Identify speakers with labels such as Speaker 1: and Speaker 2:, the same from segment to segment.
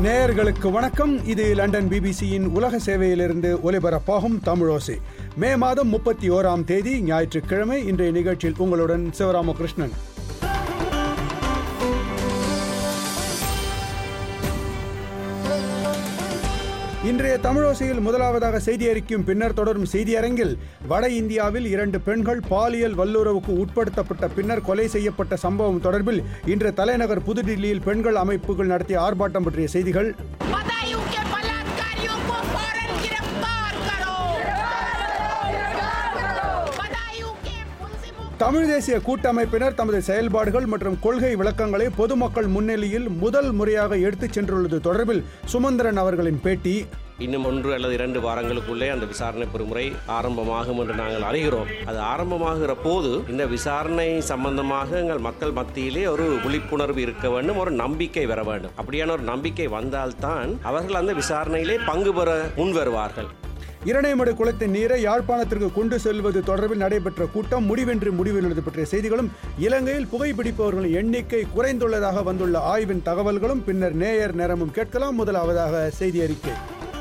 Speaker 1: நேயர்களுக்கு வணக்கம் இது லண்டன் பிபிசியின் உலக சேவையிலிருந்து ஒலிபரப்பாகும் தமிழோசை மே மாதம் முப்பத்தி ஓராம் தேதி ஞாயிற்றுக்கிழமை இன்றைய நிகழ்ச்சியில் உங்களுடன் சிவராமகிருஷ்ணன் இன்றைய தமிழோசையில் முதலாவதாக செய்தி அறிக்கையும் பின்னர் தொடரும் செய்தியரங்கில் வட இந்தியாவில் இரண்டு பெண்கள் பாலியல் வல்லுறவுக்கு உட்படுத்தப்பட்ட பின்னர் கொலை செய்யப்பட்ட சம்பவம் தொடர்பில் இன்று தலைநகர் புதுடில்லியில் பெண்கள் அமைப்புகள் நடத்திய ஆர்ப்பாட்டம் பற்றிய செய்திகள்
Speaker 2: बदायूं के बलात्कारियों को फौरन गिरफ्तार करो बदायूं के मुलजिमों
Speaker 1: தமிழ் தேசிய கூட்டமைப்பினர் தமது செயல்பாடுகள் மற்றும் கொள்கை விளக்கங்களை பொதுமக்கள் முன்னிலையில் முதல் முறையாக எடுத்துச் சென்றுள்ளது தொடர்பில் சுமந்திரன் அவர்களின் பேட்டி
Speaker 3: இன்னும் ஒன்று அல்லது இரண்டு வாரங்களுக்குள்ளே அந்த விசாரணை பொறுமுறை ஆரம்பமாகும் என்று நாங்கள் அறிகிறோம் அது ஆரம்பமாகிற போது இந்த விசாரணை சம்பந்தமாக எங்கள் மக்கள் மத்தியிலே ஒரு விழிப்புணர்வு இருக்க வேண்டும் ஒரு நம்பிக்கை வர வேண்டும் அப்படியான ஒரு நம்பிக்கை வந்தால்தான் அவர்கள் அந்த விசாரணையிலே பங்கு பெற முன் வருவார்கள்
Speaker 1: இரணைமடு குளத்தின் நீரை யாழ்ப்பாணத்திற்கு கொண்டு செல்வது தொடர்பில் நடைபெற்ற கூட்டம் முடிவென்று முடிவில் பற்றிய செய்திகளும் இலங்கையில் புகைப்பிடிப்பவர்களின் எண்ணிக்கை குறைந்துள்ளதாக வந்துள்ள ஆய்வின் தகவல்களும் பின்னர் நேயர் நேரமும் கேட்கலாம் முதலாவதாக செய்தி அறிக்கை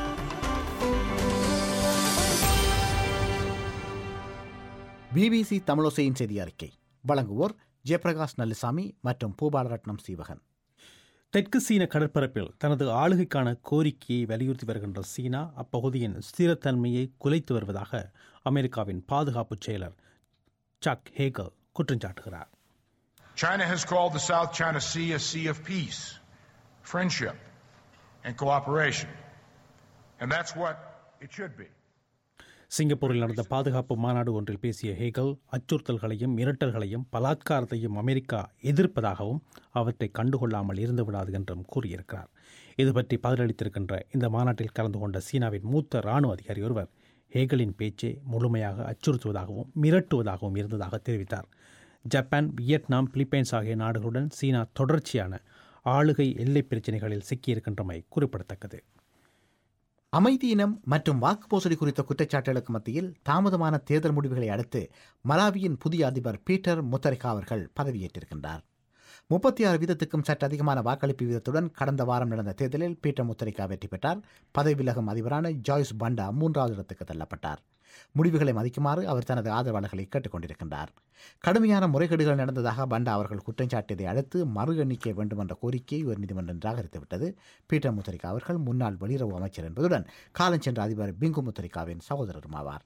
Speaker 4: பிபிசி தமிழோசையின் செய்தி அறிக்கை வழங்குவோர் ஜெயபிரகாஷ் நல்லசாமி மற்றும் பூபாலரட்னம் சீவகன்
Speaker 5: தெற்கு சீன கடற்பரப்பில் தனது ஆளுகைக்கான கோரிக்கையை வலியுறுத்தி வருகின்ற சீனா அப்பகுதியின் ஸ்திரத்தன்மையை குலைத்து வருவதாக அமெரிக்காவின் பாதுகாப்பு செயலர் சக் ஹேகல் குற்றம் சாட்டுகிறார்
Speaker 6: China has called the South China Sea a sea of peace, friendship, and cooperation. And that's what it should be.
Speaker 5: சிங்கப்பூரில் நடந்த பாதுகாப்பு மாநாடு ஒன்றில் பேசிய ஹேகல் அச்சுறுத்தல்களையும் மிரட்டல்களையும் பலாத்காரத்தையும் அமெரிக்கா எதிர்ப்பதாகவும் அவற்றை கண்டுகொள்ளாமல் இருந்து விடாது என்றும் கூறியிருக்கிறார் இது பற்றி பதிலளித்திருக்கின்ற இந்த மாநாட்டில் கலந்து கொண்ட சீனாவின் மூத்த இராணுவ அதிகாரி ஒருவர் ஹேகலின் பேச்சை முழுமையாக அச்சுறுத்துவதாகவும் மிரட்டுவதாகவும் இருந்ததாக தெரிவித்தார் ஜப்பான் வியட்நாம் பிலிப்பைன்ஸ் ஆகிய நாடுகளுடன் சீனா தொடர்ச்சியான ஆளுகை எல்லைப் பிரச்சினைகளில் சிக்கியிருக்கின்றமை குறிப்பிடத்தக்கது
Speaker 4: அமைதியினம் மற்றும் வாக்குப்போசடி குறித்த குற்றச்சாட்டுகளுக்கு மத்தியில் தாமதமான தேர்தல் முடிவுகளை அடுத்து மலாவியின் புதிய அதிபர் பீட்டர் முத்தரிகா அவர்கள் பதவியேற்றிருக்கின்றார் முப்பத்தி ஆறு வீதத்துக்கும் சற்று அதிகமான வாக்களிப்பு வீதத்துடன் கடந்த வாரம் நடந்த தேர்தலில் பீட்டர் முத்தரிகா வெற்றி பெற்றார் பதவி விலகும் அதிபரான ஜாய்ஸ் பண்டா மூன்றாவது இடத்துக்கு தள்ளப்பட்டார் முடிவுகளை மதிக்குமாறு அவர் தனது ஆதரவாளர்களை கேட்டுக்கொண்டிருக்கின்றார் கடுமையான முறைகேடுகள் நடந்ததாக பண்டா அவர்கள் குற்றம் சாட்டியதை அடுத்து மறு எண்ணிக்கை வேண்டும் என்ற கோரிக்கையை உயர்நீதிமன்றம் நிராகரித்துவிட்டது பீட்டர் முத்தரிகா அவர்கள் முன்னாள் வெளியுறவு அமைச்சர் என்பதுடன் காலஞ்சென்ற அதிபர் பிங்கு முத்தரிகாவின் சகோதரரும் ஆவார்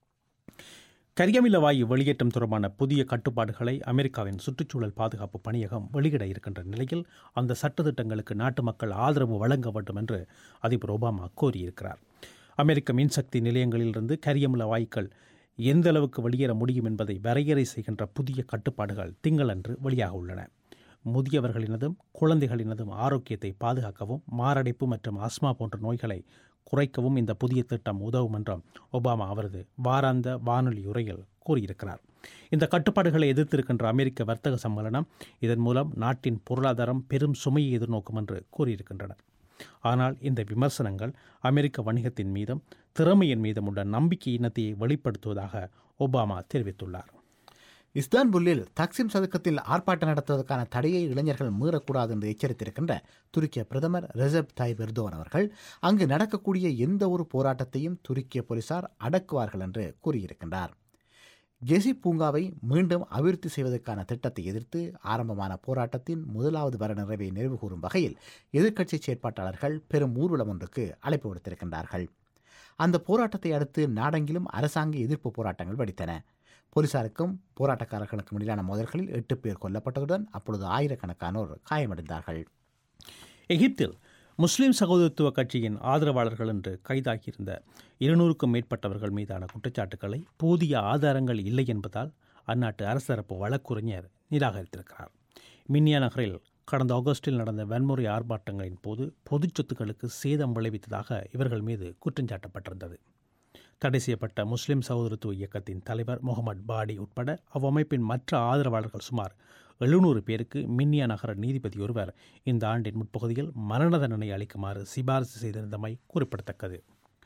Speaker 5: கரியமில வாயு வெளியேற்றம் தொடர்பான புதிய கட்டுப்பாடுகளை அமெரிக்காவின் சுற்றுச்சூழல் பாதுகாப்பு பணியகம் வெளியிட இருக்கின்ற நிலையில் அந்த சட்டத்திட்டங்களுக்கு நாட்டு மக்கள் ஆதரவு வழங்க வேண்டும் என்று அதிபர் ஒபாமா கோரியிருக்கிறார் அமெரிக்க மின்சக்தி நிலையங்களிலிருந்து கரியமில வாயுக்கள் எந்த அளவுக்கு வெளியேற முடியும் என்பதை வரையறை செய்கின்ற புதிய கட்டுப்பாடுகள் திங்களன்று வெளியாக உள்ளன முதியவர்களினதும் குழந்தைகளினதும் ஆரோக்கியத்தை பாதுகாக்கவும் மாரடைப்பு மற்றும் ஆஸ்மா போன்ற நோய்களை குறைக்கவும் இந்த புதிய திட்டம் உதவும் என்றும் ஒபாமா அவரது வாராந்த வானொலி உரையில் கூறியிருக்கிறார் இந்த கட்டுப்பாடுகளை எதிர்த்திருக்கின்ற அமெரிக்க வர்த்தக சம்மேளனம் இதன் மூலம் நாட்டின் பொருளாதாரம் பெரும் சுமையை எதிர்நோக்கும் என்று கூறியிருக்கின்றனர் ஆனால் இந்த விமர்சனங்கள் அமெரிக்க வணிகத்தின் மீதும் திறமையின் மீதும் உள்ள நம்பிக்கை இனத்தையை வெளிப்படுத்துவதாக ஒபாமா தெரிவித்துள்ளார்
Speaker 4: இஸ்தான்புல்லில் தக்சிம் சதுக்கத்தில் ஆர்ப்பாட்டம் நடத்துவதற்கான தடையை இளைஞர்கள் மீறக்கூடாது என்று எச்சரித்திருக்கின்ற துருக்கிய பிரதமர் ரெசப் தாய்ப் எர்தோவன் அவர்கள் அங்கு நடக்கக்கூடிய எந்த ஒரு போராட்டத்தையும் துருக்கிய போலீசார் அடக்குவார்கள் என்று கூறியிருக்கின்றார் கெசி பூங்காவை மீண்டும் அபிவிருத்தி செய்வதற்கான திட்டத்தை எதிர்த்து ஆரம்பமான போராட்டத்தின் முதலாவது வர நிறைவை நிறைவுகூறும் வகையில் எதிர்க்கட்சி செயற்பாட்டாளர்கள் பெரும் ஊர்வலம் ஒன்றுக்கு அழைப்பு விடுத்திருக்கின்றார்கள் அந்த போராட்டத்தை அடுத்து நாடெங்கிலும் அரசாங்க எதிர்ப்பு போராட்டங்கள் வெடித்தன போலீசாருக்கும் போராட்டக்காரர்களுக்கும் இடையிலான மோதல்களில் எட்டு பேர் கொல்லப்பட்டதுடன் அப்பொழுது ஆயிரக்கணக்கானோர் காயமடைந்தார்கள்
Speaker 5: எகிப்தில் முஸ்லிம் சகோதரத்துவ கட்சியின் ஆதரவாளர்கள் என்று கைதாகியிருந்த இருநூறுக்கும் மேற்பட்டவர்கள் மீதான குற்றச்சாட்டுக்களை போதிய ஆதாரங்கள் இல்லை என்பதால் அந்நாட்டு அரசரப்பு வழக்குரைஞர் நிராகரித்திருக்கிறார் மின்னியா நகரில் கடந்த ஆகஸ்டில் நடந்த வன்முறை ஆர்ப்பாட்டங்களின் போது பொதுச் சொத்துக்களுக்கு சேதம் விளைவித்ததாக இவர்கள் மீது குற்றஞ்சாட்டப்பட்டிருந்தது தடை செய்யப்பட்ட முஸ்லிம் சகோதரத்துவ இயக்கத்தின் தலைவர் முகமது பாடி உட்பட அவ்வமைப்பின் மற்ற ஆதரவாளர்கள் சுமார் எழுநூறு பேருக்கு மின்னியா நகர நீதிபதி ஒருவர் இந்த ஆண்டின் முற்பகுதியில் மரண தண்டனை அளிக்குமாறு சிபாரிசு செய்திருந்தமை குறிப்பிடத்தக்கது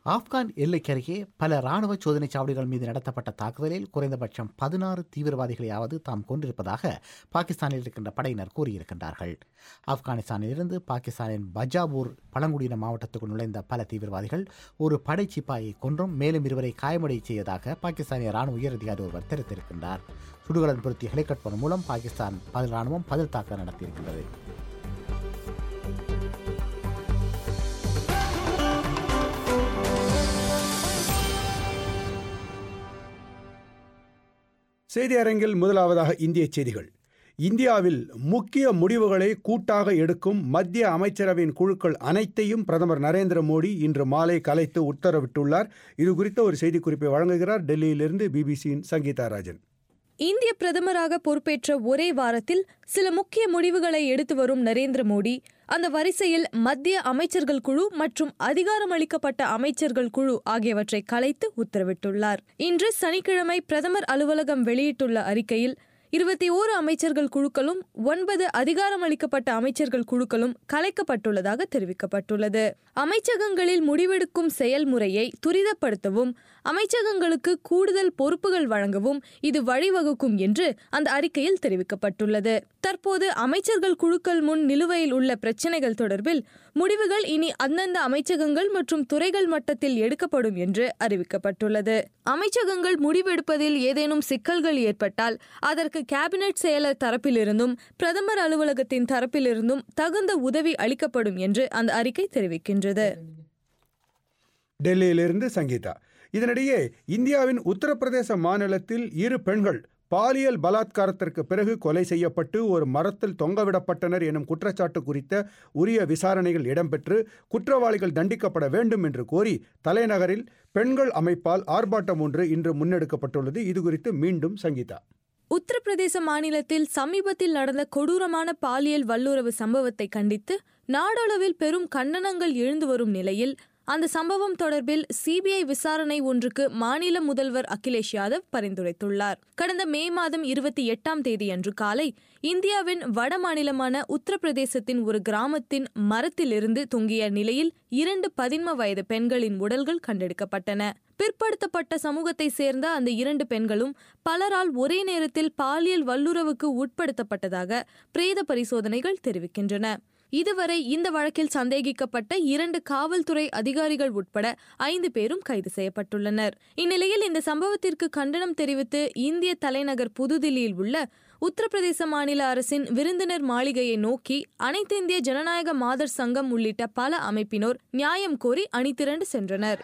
Speaker 4: ஆப்கான் எல்லைக்கருகே பல ராணுவ சோதனை சாவடிகள் மீது நடத்தப்பட்ட தாக்குதலில் குறைந்தபட்சம் பதினாறு தீவிரவாதிகளையாவது தாம் கொண்டிருப்பதாக பாகிஸ்தானில் இருக்கின்ற படையினர் கூறியிருக்கின்றார்கள் ஆப்கானிஸ்தானிலிருந்து பாகிஸ்தானின் பஜாபூர் பழங்குடியின மாவட்டத்துக்குள் நுழைந்த பல தீவிரவாதிகள் ஒரு படை சிப்பாயை கொன்றும் மேலும் இருவரை காயமடை செய்ததாக பாகிஸ்தானிய ராணுவ உயரதிகாரி ஒருவர் தெரிவித்திருக்கின்றார் சுடுகலன் பொருத்திய ஹெலிகாப்டர் மூலம் பாகிஸ்தான் பதில் ராணுவம் பதில் தாக்க நடத்தியிருக்கின்றது
Speaker 1: செய்தி அரங்கில் முதலாவதாக இந்திய செய்திகள் இந்தியாவில் முக்கிய முடிவுகளை கூட்டாக எடுக்கும் மத்திய அமைச்சரவையின் குழுக்கள் அனைத்தையும் பிரதமர் நரேந்திர மோடி இன்று மாலை கலைத்து உத்தரவிட்டுள்ளார் இது குறித்த ஒரு செய்திக்குறிப்பை வழங்குகிறார் டெல்லியிலிருந்து பிபிசியின் சங்கீதா ராஜன்
Speaker 7: இந்திய பிரதமராக பொறுப்பேற்ற ஒரே வாரத்தில் சில முக்கிய முடிவுகளை எடுத்து வரும் நரேந்திர மோடி அந்த வரிசையில் மத்திய அமைச்சர்கள் குழு மற்றும் அதிகாரமளிக்கப்பட்ட அமைச்சர்கள் குழு ஆகியவற்றை கலைத்து உத்தரவிட்டுள்ளார் இன்று சனிக்கிழமை பிரதமர் அலுவலகம் வெளியிட்டுள்ள அறிக்கையில் இருபத்தி ஓரு அமைச்சர்கள் குழுக்களும் ஒன்பது அதிகாரமளிக்கப்பட்ட அமைச்சர்கள் குழுக்களும் கலைக்கப்பட்டுள்ளதாக தெரிவிக்கப்பட்டுள்ளது அமைச்சகங்களில் முடிவெடுக்கும் செயல்முறையை துரிதப்படுத்தவும் அமைச்சகங்களுக்கு கூடுதல் பொறுப்புகள் வழங்கவும் இது வழிவகுக்கும் என்று அந்த அறிக்கையில் தெரிவிக்கப்பட்டுள்ளது தற்போது அமைச்சர்கள் குழுக்கள் முன் நிலுவையில் உள்ள பிரச்சினைகள் தொடர்பில் முடிவுகள் இனி அந்தந்த அமைச்சகங்கள் மற்றும் துறைகள் மட்டத்தில் எடுக்கப்படும் என்று அறிவிக்கப்பட்டுள்ளது அமைச்சகங்கள் முடிவெடுப்பதில் ஏதேனும் சிக்கல்கள் ஏற்பட்டால் அதற்கு கேபினெட் செயலர் தரப்பிலிருந்தும் பிரதமர் அலுவலகத்தின் தரப்பிலிருந்தும் தகுந்த உதவி அளிக்கப்படும் என்று அந்த அறிக்கை தெரிவிக்கின்றது
Speaker 1: டெல்லியிலிருந்து சங்கீதா இதனிடையே இந்தியாவின் உத்தரப்பிரதேச மாநிலத்தில் இரு பெண்கள் பாலியல் பலாத்காரத்திற்கு பிறகு கொலை செய்யப்பட்டு ஒரு மரத்தில் தொங்கவிடப்பட்டனர் எனும் குற்றச்சாட்டு குறித்த உரிய விசாரணைகள் இடம்பெற்று குற்றவாளிகள் தண்டிக்கப்பட வேண்டும் என்று கோரி தலைநகரில் பெண்கள் அமைப்பால் ஆர்ப்பாட்டம் ஒன்று இன்று முன்னெடுக்கப்பட்டுள்ளது இது குறித்து மீண்டும் சங்கீதா
Speaker 7: உத்தரப்பிரதேச மாநிலத்தில் சமீபத்தில் நடந்த கொடூரமான பாலியல் வல்லுறவு சம்பவத்தை கண்டித்து நாடளவில் பெரும் கண்டனங்கள் எழுந்து வரும் நிலையில் அந்த சம்பவம் தொடர்பில் சிபிஐ விசாரணை ஒன்றுக்கு மாநில முதல்வர் அகிலேஷ் யாதவ் பரிந்துரைத்துள்ளார் கடந்த மே மாதம் இருபத்தி எட்டாம் தேதி அன்று காலை இந்தியாவின் வட மாநிலமான உத்தரப்பிரதேசத்தின் ஒரு கிராமத்தின் மரத்திலிருந்து தொங்கிய நிலையில் இரண்டு பதின்ம வயது பெண்களின் உடல்கள் கண்டெடுக்கப்பட்டன பிற்படுத்தப்பட்ட சமூகத்தை சேர்ந்த அந்த இரண்டு பெண்களும் பலரால் ஒரே நேரத்தில் பாலியல் வல்லுறவுக்கு உட்படுத்தப்பட்டதாக பிரேத பரிசோதனைகள் தெரிவிக்கின்றன இதுவரை இந்த வழக்கில் சந்தேகிக்கப்பட்ட இரண்டு காவல்துறை அதிகாரிகள் உட்பட ஐந்து பேரும் கைது செய்யப்பட்டுள்ளனர் இந்நிலையில் இந்த சம்பவத்திற்கு கண்டனம் தெரிவித்து இந்திய தலைநகர் புதுதில்லியில் உள்ள உத்தரப்பிரதேச மாநில அரசின் விருந்தினர் மாளிகையை நோக்கி அனைத்து இந்திய ஜனநாயக மாதர் சங்கம் உள்ளிட்ட பல அமைப்பினோர் நியாயம் கோரி அணிதிரண்டு சென்றனர்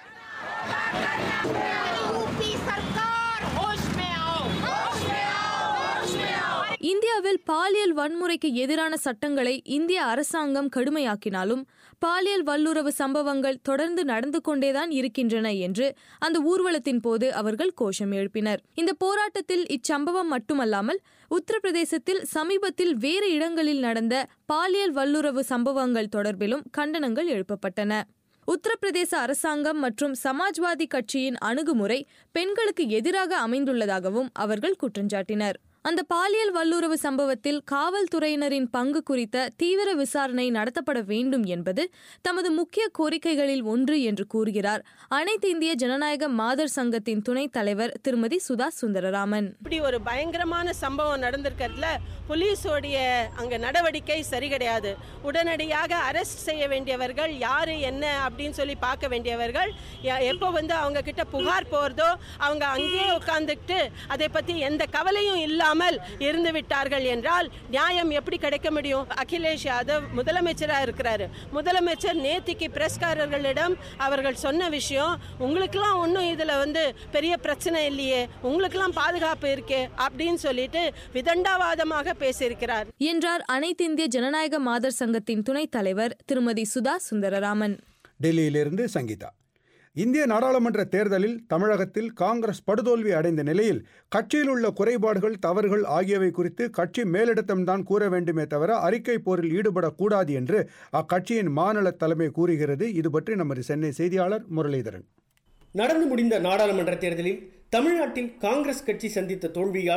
Speaker 2: यूपी सरकार होश में आओ होश में आओ होश में आओ
Speaker 7: இந்தியாவில் பாலியல் வன்முறைக்கு எதிரான சட்டங்களை இந்திய அரசாங்கம் கடுமையாக்கினாலும் பாலியல் வல்லுறவு சம்பவங்கள் தொடர்ந்து நடந்து கொண்டேதான் இருக்கின்றன என்று அந்த ஊர்வலத்தின் போது அவர்கள் கோஷம் எழுப்பினர் இந்த போராட்டத்தில் இச்சம்பவம் மட்டுமல்லாமல் உத்தரப்பிரதேசத்தில் சமீபத்தில் வேறு இடங்களில் நடந்த பாலியல் வல்லுறவு சம்பவங்கள் தொடர்பிலும் கண்டனங்கள் எழுப்பப்பட்டன உத்தரப்பிரதேச அரசாங்கம் மற்றும் சமாஜ்வாதி கட்சியின் அணுகுமுறை பெண்களுக்கு எதிராக அமைந்துள்ளதாகவும் அவர்கள் குற்றஞ்சாட்டினர் அந்த பாலியல் வல்லுறவு சம்பவத்தில் காவல்துறையினரின் பங்கு குறித்த தீவிர விசாரணை நடத்தப்பட வேண்டும் என்பது தமது முக்கிய கோரிக்கைகளில் ஒன்று என்று கூறுகிறார் அனைத்து இந்திய ஜனநாயக மாதர் சங்கத்தின் துணைத் தலைவர் திருமதி சுதா சுந்தரராமன்
Speaker 8: இப்படி ஒரு பயங்கரமான சம்பவம் நடந்திருக்கிறதுல போலீஸோடைய அங்க நடவடிக்கை சரி கிடையாது உடனடியாக அரெஸ்ட் செய்ய வேண்டியவர்கள் யாரு என்ன அப்படின்னு சொல்லி பார்க்க வேண்டியவர்கள் எ- எப்போ வந்து அவங்க கிட்ட புகார் போறதோ அவங்க அங்கேயே உட்கார்ந்துக்கிட்டு அதை பத்தி எந்த கவலையும் இல்லாமல் இருந்து விட்டார்கள் என்றால் நியாயம் எப்படி கிடைக்க முடியும் அகிலேஷ் யாதவ் முதலமைச்சரா இருக்கிறாரு முதலமைச்சர் நேத்திக்கு பிரஸ்காரர்களிடம் அவர்கள் சொன்ன விஷயம் உங்களுக்கெல்லாம் ஒன்றும் இதுல வந்து பெரிய பிரச்சனை இல்லையே உங்களுக்கெல்லாம் பாதுகாப்பு இருக்கே அப்படின்னு சொல்லிட்டு விதண்டாவாதமாக பேசியிருக்கிறார்
Speaker 7: என்றார் அனைத்து இந்திய ஜனநாயக மாதர் சங்கத்தின் துணைத் தலைவர் திருமதி சுதா சுந்தரராமன்
Speaker 1: டெல்லியிலிருந்து சங்கீதா இந்திய நாடாளுமன்ற தேர்தலில் தமிழகத்தில் காங்கிரஸ் படுதோல்வி அடைந்த நிலையில் கட்சியில் உள்ள குறைபாடுகள் தவறுகள் ஆகியவை குறித்து கட்சி மேலிடத்தம்தான் கூற வேண்டுமே தவிர அறிக்கை போரில் ஈடுபடக்கூடாது என்று அக்கட்சியின் மாநில தலைமை கூறுகிறது இது பற்றி நமது சென்னை செய்தியாளர் முரளிதரன்
Speaker 9: நடந்து முடிந்த நாடாளுமன்ற தேர்தலில் தமிழ்நாட்டில் காங்கிரஸ் கட்சி சந்தித்த தோல்வியால்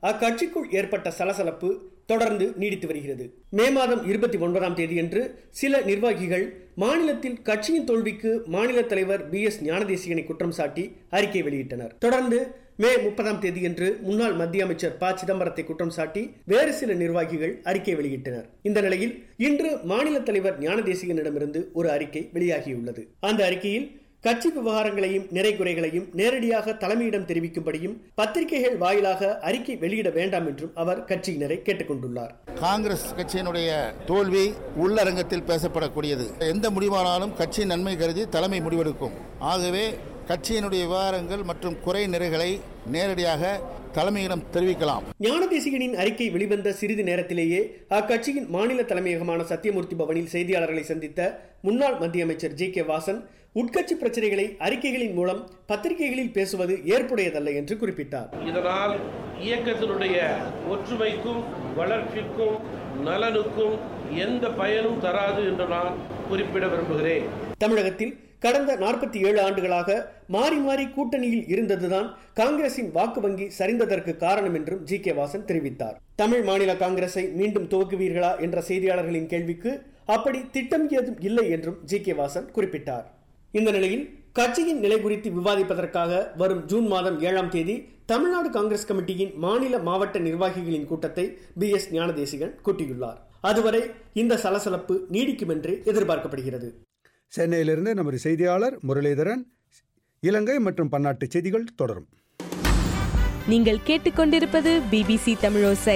Speaker 9: அக்கட்சிக்குள் ஏற்பட்ட சலசலப்பு தொடர்ந்து நீடித்து வருகிறது மே மாதம் இருபத்தி ஒன்பதாம் தேதியன்று சில நிர்வாகிகள் மாநிலத்தில் கட்சியின் தோல்விக்கு மாநில தலைவர் பி எஸ் ஞானதேசிகனை குற்றம் சாட்டி அறிக்கை வெளியிட்டனர் தொடர்ந்து மே முப்பதாம் தேதியன்று முன்னாள் மத்திய அமைச்சர் ப சிதம்பரத்தை குற்றம் சாட்டி வேறு சில நிர்வாகிகள் அறிக்கை வெளியிட்டனர் இந்த நிலையில் இன்று மாநில தலைவர் ஞானதேசிகனிடமிருந்து ஒரு அறிக்கை வெளியாகியுள்ளது அந்த அறிக்கையில் கட்சி விவகாரங்களையும் நிறை குறைகளையும் நேரடியாக தலைமையிடம் தெரிவிக்கும்படியும் பத்திரிகைகள் வாயிலாக அறிக்கை வெளியிட வேண்டாம் என்றும் அவர் கட்சியினரை கேட்டுக்கொண்டுள்ளார்
Speaker 10: காங்கிரஸ் கட்சியினுடைய தோல்வி உள்ளரங்கத்தில் பேசப்படக்கூடியது எந்த முடிவானாலும் கட்சி நன்மை கருதி தலைமை முடிவெடுக்கும் ஆகவே கட்சியினுடைய விவகாரங்கள் மற்றும் குறை நிறைகளை நேரடியாக தலைமையிடம் தெரிவிக்கலாம்
Speaker 9: ஞானதேசிகனின் அறிக்கை வெளிவந்த சிறிது நேரத்திலேயே அக்கட்சியின் மாநில தலைமையகமான சத்தியமூர்த்தி பவனில் செய்தியாளர்களை சந்தித்த முன்னாள் மத்திய அமைச்சர் ஜி கே வாசன் உட்கட்சி பிரச்சனைகளை அறிக்கைகளின் மூலம் பத்திரிகைகளில் பேசுவது ஏற்புடையதல்ல என்று குறிப்பிட்டார்
Speaker 11: இதனால் இயக்கத்தினுடைய ஒற்றுமைக்கும் வளர்ச்சிக்கும் நலனுக்கும் எந்த பயனும் தராது என்று நான் குறிப்பிட விரும்புகிறேன்
Speaker 9: தமிழகத்தில் கடந்த நாற்பத்தி ஏழு ஆண்டுகளாக மாறி மாறி கூட்டணியில் இருந்ததுதான் காங்கிரசின் வாக்கு வங்கி சரிந்ததற்கு காரணம் என்றும் ஜி கே வாசன் தெரிவித்தார் தமிழ் மாநில காங்கிரஸை மீண்டும் துவக்குவீர்களா என்ற செய்தியாளர்களின் கேள்விக்கு அப்படி திட்டம் ஏதும் இல்லை என்றும் ஜி கே வாசன் குறிப்பிட்டார் இந்த நிலையில் கட்சியின் நிலை குறித்து விவாதிப்பதற்காக வரும் ஜூன் மாதம் ஏழாம் தேதி தமிழ்நாடு காங்கிரஸ் கமிட்டியின் மாநில மாவட்ட நிர்வாகிகளின் கூட்டத்தை பி எஸ் ஞானதேசிகன் கூட்டியுள்ளார் அதுவரை இந்த சலசலப்பு நீடிக்கும் என்று எதிர்பார்க்கப்படுகிறது
Speaker 1: சென்னையிலிருந்து நமது செய்தியாளர் முரளிதரன் இலங்கை மற்றும் பன்னாட்டு செய்திகள் தொடரும்
Speaker 12: நீங்கள் கேட்டுக்கொண்டிருப்பது பிபிசி தமிழோசை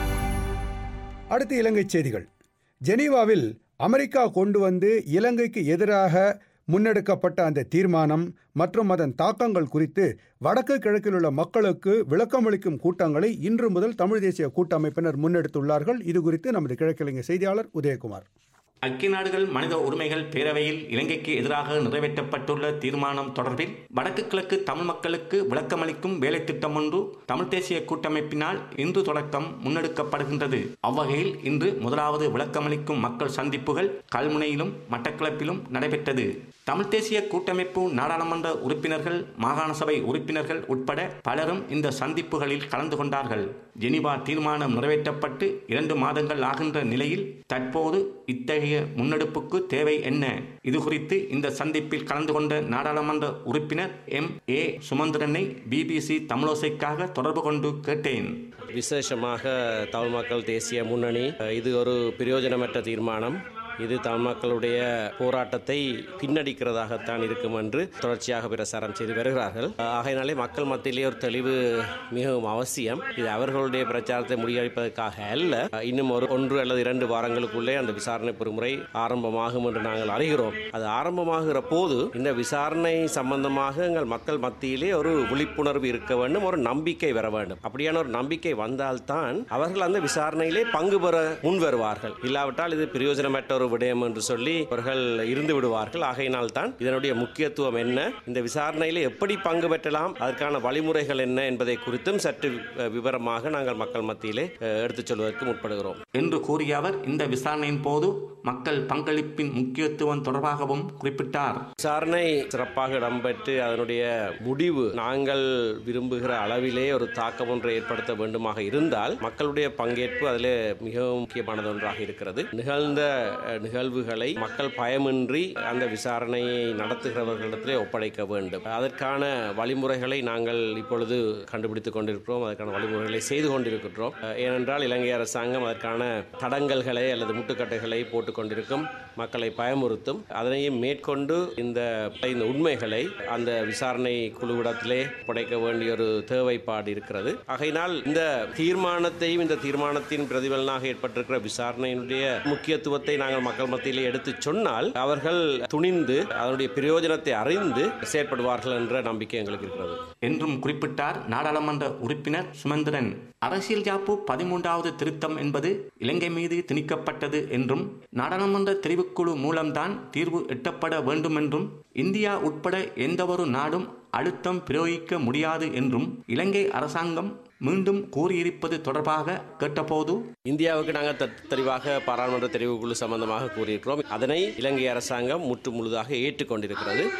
Speaker 1: அடுத்து இலங்கை செய்திகள் ஜெனீவாவில் அமெரிக்கா கொண்டு வந்து இலங்கைக்கு எதிராக முன்னெடுக்கப்பட்ட அந்த தீர்மானம் மற்றும் அதன் தாக்கங்கள் குறித்து வடக்கு கிழக்கில் உள்ள மக்களுக்கு விளக்கமளிக்கும் கூட்டங்களை இன்று முதல் தமிழ் தேசிய கூட்டமைப்பினர் முன்னெடுத்துள்ளார்கள் இது குறித்து நமது கிழக்கிழங்கை செய்தியாளர் உதயகுமார்
Speaker 13: ஐக்கிய நாடுகள் மனித உரிமைகள் பேரவையில் இலங்கைக்கு எதிராக நிறைவேற்றப்பட்டுள்ள தீர்மானம் தொடர்பில் வடக்கு கிழக்கு தமிழ் மக்களுக்கு விளக்கமளிக்கும் வேலை திட்டம் ஒன்று தமிழ் தேசிய கூட்டமைப்பினால் இன்று தொடக்கம் முன்னெடுக்கப்படுகின்றது அவ்வகையில் இன்று முதலாவது விளக்கமளிக்கும் மக்கள் சந்திப்புகள் கல்முனையிலும் மட்டக்களப்பிலும் நடைபெற்றது தமிழ் தேசிய கூட்டமைப்பு நாடாளுமன்ற உறுப்பினர்கள் மாகாண சபை உறுப்பினர்கள் உட்பட பலரும் இந்த சந்திப்புகளில் கலந்து கொண்டார்கள் ஜெனிவா தீர்மானம் நிறைவேற்றப்பட்டு இரண்டு மாதங்கள் ஆகின்ற நிலையில் தற்போது இத்தகைய முன்னெடுப்புக்கு தேவை என்ன இது குறித்து இந்த சந்திப்பில் கலந்து கொண்ட நாடாளுமன்ற உறுப்பினர் எம் ஏ சுமந்திரனை பிபிசி தமிழோசைக்காக தொடர்பு கொண்டு கேட்டேன்
Speaker 3: விசேஷமாக தமிழ் மக்கள் தேசிய முன்னணி இது ஒரு பிரயோஜனமற்ற தீர்மானம் இது தமிழ் மக்களுடைய போராட்டத்தை பின்னடிக்கிறதாகத்தான் இருக்கும் என்று தொடர்ச்சியாக பிரசாரம் செய்து வருகிறார்கள் ஆகையினாலே மக்கள் மத்தியிலே ஒரு தெளிவு மிகவும் அவசியம் இது அவர்களுடைய பிரச்சாரத்தை முறியடிப்பதற்காக அல்ல இன்னும் ஒரு ஒன்று அல்லது இரண்டு வாரங்களுக்குள்ளே அந்த விசாரணை பொறுமுறை ஆரம்பமாகும் என்று நாங்கள் அறிகிறோம் அது ஆரம்பமாகிற போது இந்த விசாரணை சம்பந்தமாக எங்கள் மக்கள் மத்தியிலே ஒரு விழிப்புணர்வு இருக்க வேண்டும் ஒரு நம்பிக்கை வர வேண்டும் அப்படியான ஒரு நம்பிக்கை வந்தால்தான் அவர்கள் அந்த விசாரணையிலே பங்கு பெற முன் வருவார்கள் இல்லாவிட்டால் இது பிரயோஜனமற்ற ஒரு விடயம் என்று சொல்லி அவர்கள் இருந்து விடுவார்கள் ஆகையினால் தான் இதனுடைய முக்கியத்துவம் என்ன இந்த விசாரணையில் எப்படி பங்கு பெற்றலாம் அதற்கான வழிமுறைகள் என்ன என்பதை குறித்தும் சற்று விவரமாக நாங்கள் மக்கள் மத்தியிலே எடுத்துச் சொல்வதற்கு முற்படுகிறோம்
Speaker 13: என்று கூறிய அவர் இந்த விசாரணையின் போது மக்கள் பங்களிப்பின் முக்கியத்துவம் தொடர்பாகவும் குறிப்பிட்டார்
Speaker 3: விசாரணை சிறப்பாக இடம்பெற்று அதனுடைய முடிவு நாங்கள் விரும்புகிற அளவிலே ஒரு தாக்கம் ஒன்றை ஏற்படுத்த வேண்டுமாக இருந்தால் மக்களுடைய பங்கேற்பு அதில் மிகவும் முக்கியமானது ஒன்றாக இருக்கிறது நிகழ்ந்த நிகழ்வுகளை மக்கள் பயமின்றி அந்த விசாரணையை நடத்துகிறவர்களிடத்திலே ஒப்படைக்க வேண்டும் அதற்கான வழிமுறைகளை நாங்கள் இப்பொழுது கண்டுபிடித்துக் கொண்டிருக்கிறோம் அதற்கான வழிமுறைகளை செய்து கொண்டிருக்கின்றோம் ஏனென்றால் இலங்கை அரசாங்கம் அதற்கான தடங்கல்களை அல்லது முட்டுக்கட்டைகளை போட்டுக் கொண்டிருக்கும் மக்களை பயமுறுத்தும் அதனையும் மேற்கொண்டு இந்த இந்த உண்மைகளை அந்த விசாரணை குழுவிடத்திலே படைக்க வேண்டிய ஒரு தேவைப்பாடு இருக்கிறது ஆகையினால் இந்த தீர்மானத்தையும் இந்த தீர்மானத்தின் பிரதிபலனாக ஏற்பட்டிருக்கிற விசாரணையினுடைய முக்கியத்துவத்தை நாங்கள் மக்கள் மத்தியிலே எடுத்துச் சொன்னால் அவர்கள் துணிந்து அதனுடைய பிரயோஜனத்தை அறிந்து செயற்படுவார்கள் என்ற நம்பிக்கை எங்களுக்கு இருக்கிறது
Speaker 13: என்றும் குறிப்பிட்டார் நாடாளுமன்ற உறுப்பினர் சுமந்திரன் அரசியல் யாப்பு பதிமூன்றாவது திருத்தம் என்பது இலங்கை மீது திணிக்கப்பட்டது என்றும் நாடாளுமன்ற தெரிவுக்குழு மூலம்தான் தீர்வு எட்டப்பட வேண்டும் என்றும் இந்தியா உட்பட எந்தவொரு நாடும் அழுத்தம் பிரயோகிக்க முடியாது என்றும் இலங்கை அரசாங்கம் மீண்டும் கூறியிருப்பது தொடர்பாக கேட்டபோது
Speaker 3: இந்தியாவுக்கு நாங்கள் தெளிவாக பாராளுமன்ற தெரிவுக்குழு சம்பந்தமாக கூறியிருக்கிறோம் அதனை இலங்கை அரசாங்கம் முற்று முழுதாக ஏற்றுக்கொண்டிருக்கிறது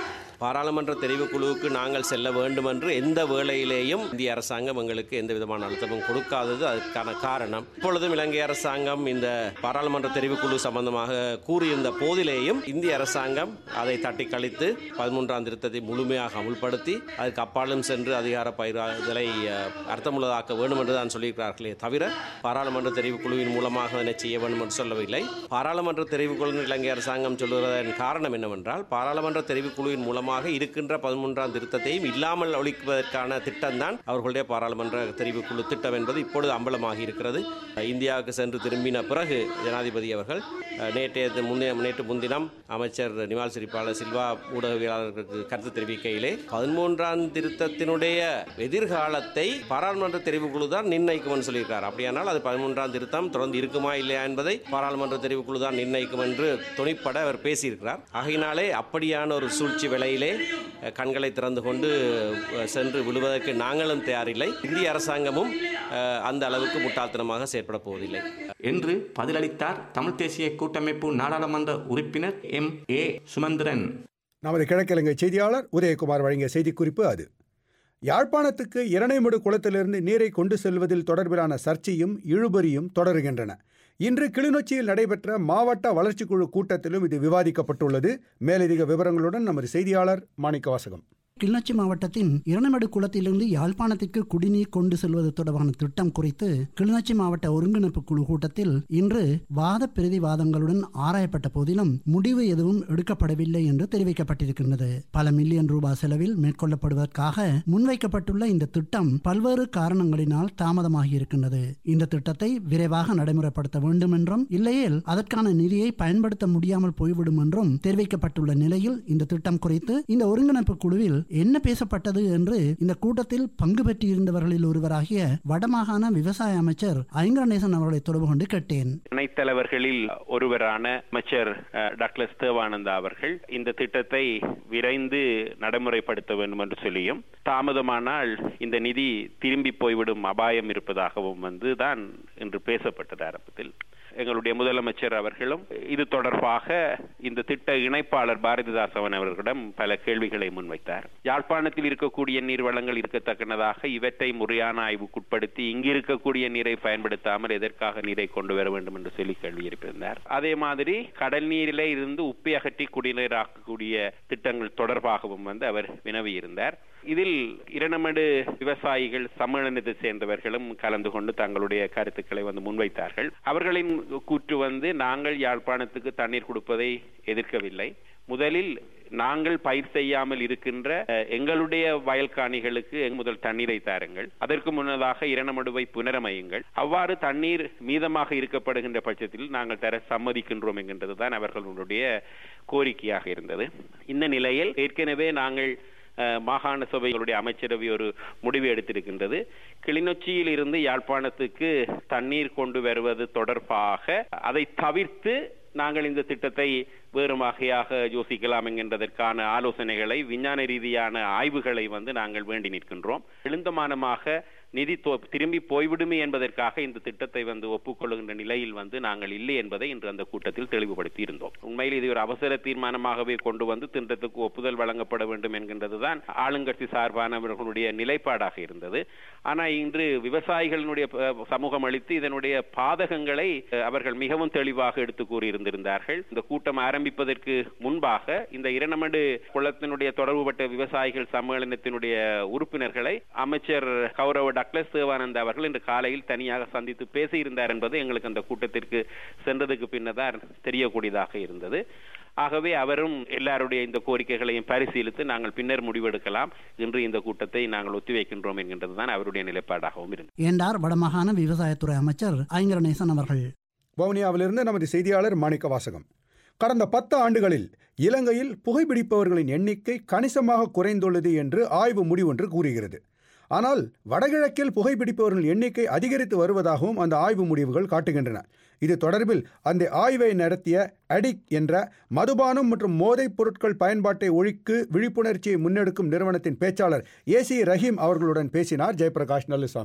Speaker 3: பாராளுமன்ற தெரிவுக்குழுவுக்கு நாங்கள் செல்ல வேண்டும் என்று எந்த வேளையிலேயும் இந்திய அரசாங்கம் எங்களுக்கு எந்த விதமான அழுத்தமும் கொடுக்காதது அதற்கான காரணம் இப்பொழுதும் இலங்கை அரசாங்கம் இந்த பாராளுமன்ற தெரிவுக்குழு சம்பந்தமாக கூறியிருந்த போதிலேயும் இந்திய அரசாங்கம் அதை தட்டி கழித்து பதிமூன்றாம் திருத்தத்தை முழுமையாக அமுல்படுத்தி அதுக்கு அப்பாலும் சென்று அதிகார பயிராதலை அஹ், அர்த்தமுள்ளதாக்க வேண்டும் என்று தான் சொல்லியிருக்கிறார்களே தவிர பாராளுமன்ற தெரிவுக்குழுவின் மூலமாக அதனை செய்ய வேண்டும் என்று சொல்லவில்லை பாராளுமன்ற தெரிவுக்குழு இலங்கை அரசாங்கம் சொல்லுவதன் காரணம் என்னவென்றால் பாராளுமன்ற தெரிவுக்குழுவின் மூலமாக இருக்கின்ற பதிமூன்றாம் திருத்தத்தையும் இல்லாமல் ஒழிப்பதற்கான திட்டம்தான் அவர்களுடைய பாராளுமன்ற தெரிவுக்குழு திட்டம் என்பது இப்பொழுது அம்பலமாகி இருக்கிறது இந்தியாவுக்கு சென்று திரும்பின பிறகு ஜனாதிபதி அவர்கள் அஹ், நேற்றைய தி- முன்னைய நேற்று முன்தினம் அமைச்சர் நிவால் சிரிப்பாளர் சில்வா ஊடகவியலாளர்களுக்கு கருத்து தெரிவிக்கையிலே பதிமூன்றாம் திருத்தத்தினுடைய எதிர்காலத்தை பாராளுமன்ற தெரிவுக்குழு தான் நிர்ணயிக்கும் என்று சொல்லியிருக்கார் அப்படியானால் அது பதிமூன்றாம் திருத்தம் தொடர்ந்து இருக்குமா இல்லையா என்பதை பாராளுமன்ற தெரிவுக்குழு தான் நிர்ணயிக்கும் என்று துணிப்பட அவர் பேசியிருக்கிறார் ஆகையினாலே அப்படியான ஒரு சூழ்ச்சி வேளையிலே அஹ், கண்களை திறந்து கொண்டு அஹ், சென்று விழுவதற்கு நாங்களும் தயாரில்லை இந்திய அரசாங்கமும் அஹ், அந்த அளவுக்கு முட்டாள்தனமாக செயற்பட போவதில்லை
Speaker 13: என்று பதிலளித்தார் தமிழ் தேசிய கூட்டமைப்பு நாடாளுமன்ற உறுப்பினர் எம் ஏ சுமந்திரன்
Speaker 1: நமது கிழக்கிழங்கை செய்தியாளர் உதயகுமார் வழங்கிய செய்திக்குறிப்பு அது யாழ்ப்பாணத்துக்கு இரணைமடு குளத்திலிருந்து நீரை கொண்டு செல்வதில் தொடர்பிலான சர்ச்சையும் இழுபறியும் தொடருகின்றன இன்று கிளிநொச்சியில் நடைபெற்ற மாவட்ட வளர்ச்சிக்குழு கூட்டத்திலும் இது விவாதிக்கப்பட்டுள்ளது மேலதிக விவரங்களுடன் நமது செய்தியாளர் மாணிக்கவாசகம்
Speaker 14: கிளிநொச்சி மாவட்டத்தின் இரணைமடு குளத்திலிருந்து யாழ்ப்பாணத்திற்கு குடிநீர் கொண்டு செல்வது தொடர்பான திட்டம் குறித்து கிளிநொச்சி மாவட்ட ஒருங்கிணைப்பு குழு கூட்டத்தில் இன்று வாத பிரதிவாதங்களுடன் ஆராயப்பட்ட போதிலும் முடிவு எதுவும் எடுக்கப்படவில்லை என்று தெரிவிக்கப்பட்டிருக்கின்றது பல மில்லியன் ரூபாய் செலவில் மேற்கொள்ளப்படுவதற்காக முன்வைக்கப்பட்டுள்ள இந்த திட்டம் பல்வேறு காரணங்களினால் தாமதமாகி இருக்கின்றது இந்த திட்டத்தை விரைவாக நடைமுறைப்படுத்த வேண்டும் என்றும் இல்லையேல் அதற்கான நிதியை பயன்படுத்த முடியாமல் போய்விடும் என்றும் தெரிவிக்கப்பட்டுள்ள நிலையில் இந்த திட்டம் குறித்து இந்த ஒருங்கிணைப்பு குழுவில் என்ன பேசப்பட்டது என்று இந்த கூட்டத்தில் பங்கு பெற்றிருந்தவர்களில் ஒருவராகிய வடமாகாண விவசாய அமைச்சர் ஐங்கரநேசன் அவர்களை தொடர்பு கொண்டு கேட்டேன்
Speaker 15: துணைத் தலைவர்களில் ஒருவரான அமைச்சர் அஹ், டாக்டர் தேவானந்தா அவர்கள் இந்த திட்டத்தை விரைந்து நடைமுறைப்படுத்த வேண்டும் என்று சொல்லியும் தாமதமானால் இந்த நிதி திரும்பி போய்விடும் அபாயம் இருப்பதாகவும் வந்து தான் இன்று பேசப்பட்டது ஆரம்பத்தில் எங்களுடைய முதலமைச்சர் அவர்களும் இது தொடர்பாக இந்த திட்ட இணைப்பாளர் பாரதிதாசவன் அவர்களிடம் பல கேள்விகளை முன்வைத்தார் யாழ்ப்பாணத்தில் இருக்கக்கூடிய நீர்வளங்கள் இருக்கத்தக்கனதாக இவற்றை முறையான ஆய்வுக்குட்படுத்தி இங்கு இருக்கக்கூடிய நீரை பயன்படுத்தாமல் எதற்காக நீரை கொண்டு வர வேண்டும் என்று சொல்லி கேள்வி எழுப்பியிருந்தார் அதே மாதிரி கடல் நீரிலே இருந்து உப்பை அகற்றி குடிநீராக்கக்கூடிய திட்டங்கள் தொடர்பாகவும் வந்து அவர் வினவியிருந்தார் இதில் இரணமடு விவசாயிகள் சம்மேளனத்தை சேர்ந்தவர்களும் கலந்து கொண்டு தங்களுடைய கருத்துக்களை வந்து முன்வைத்தார்கள் அவர்களின் கூற்று வந்து நாங்கள் யாழ்ப்பாணத்துக்கு தண்ணீர் கொடுப்பதை எதிர்க்கவில்லை முதலில் நாங்கள் பயிர் செய்யாமல் இருக்கின்ற அஹ், எங்களுடைய வயல்காணிகளுக்கு எங்க முதல் தண்ணீரை தாருங்கள் அதற்கு முன்னதாக இரணமடுவை புனரமையுங்கள் அவ்வாறு தண்ணீர் மீதமாக இருக்கப்படுகின்ற பட்சத்தில் நாங்கள் தர சம்மதிக்கின்றோம் என்கின்றதுதான் அவர்களுடைய கோரிக்கையாக இருந்தது இந்த நிலையில் ஏற்கனவே நாங்கள் அஹ், மாகாண சபைகளுடைய அமைச்சரவை ஒரு முடிவு எடுத்திருக்கின்றது கிளிநொச்சியில் இருந்து யாழ்ப்பாணத்துக்கு தண்ணீர் கொண்டு வருவது தொடர்பாக அதை தவிர்த்து நாங்கள் இந்த திட்டத்தை வேறு வகையாக யோசிக்கலாம் என்கின்றதற்கான ஆலோசனைகளை விஞ்ஞான ரீதியான ஆய்வுகளை வந்து நாங்கள் வேண்டி நிற்கின்றோம் எழுந்தமானமாக நிதி தோ- திரும்பி போய்விடுமே என்பதற்காக இந்த திட்டத்தை வந்து ஒப்புக்கொள்ளுகின்ற நிலையில் வந்து நாங்கள் இல்லை என்பதை இன்று அந்த கூட்டத்தில் தெளிவுபடுத்தி இருந்தோம் உண்மையில் இது ஒரு அவசர தீர்மானமாகவே கொண்டு வந்து திட்டத்துக்கு ஒப்புதல் வழங்கப்பட வேண்டும் என்கின்றதுதான் ஆளுங்கட்சி சார்பானவர்களுடைய நிலைப்பாடாக இருந்தது ஆனால் இன்று விவசாயிகளினுடைய அஹ், சமூகம் அளித்து இதனுடைய பாதகங்களை அஹ், அவர்கள் மிகவும் தெளிவாக எடுத்து கூறியிருந்திருந்தார்கள் இந்த கூட்டம் ஆரம்பிப்பதற்கு முன்பாக இந்த இரண்டமடு குளத்தினுடைய தொடர்புபட்ட விவசாயிகள் சம்மேளனத்தினுடைய உறுப்பினர்களை அமைச்சர் கௌரவ டக்ளஸ் தேவானந்த் அவர்கள் இன்று காலையில் தனியாக சந்தித்து பேசியிருந்தார் என்பது எங்களுக்கு அந்த கூட்டத்திற்கு சென்றதுக்கு பின்னதான் தெரியக்கூடியதாக இருந்தது ஆகவே அவரும் எல்லாருடைய இந்த கோரிக்கைகளையும் பரிசீலித்து நாங்கள் பின்னர் முடிவெடுக்கலாம் இன்று இந்த கூட்டத்தை நாங்கள் ஒத்திவைக்கின்றோம் என்கின்றதுதான் அவருடைய நிலைப்பாடாகவும் இருந்தது
Speaker 14: என்றார் வடமாகாண விவசாயத்துறை அமைச்சர் ஐங்கரநேசன் அவர்கள்
Speaker 1: வவுனியாவிலிருந்து நமது செய்தியாளர் மாணிக்க வாசகம் கடந்த பத்து ஆண்டுகளில் இலங்கையில் புகைப்பிடிப்பவர்களின் எண்ணிக்கை கணிசமாக குறைந்துள்ளது என்று ஆய்வு முடிவொன்று கூறுகிறது ஆனால் வடகிழக்கில் புகைப்பிடிப்பவர்கள் எண்ணிக்கை அதிகரித்து வருவதாகவும் அந்த ஆய்வு முடிவுகள் காட்டுகின்றன இது தொடர்பில் அந்த ஆய்வை நடத்திய அடிக் என்ற மதுபானம் மற்றும் போதைப் பொருட்கள் பயன்பாட்டை ஒழிக்கு விழிப்புணர்ச்சியை முன்னெடுக்கும் நிறுவனத்தின் பேச்சாளர் ஏசி ரஹீம் அவர்களுடன் பேசினார் ஜெயபிரகாஷ் நல்லுசாமி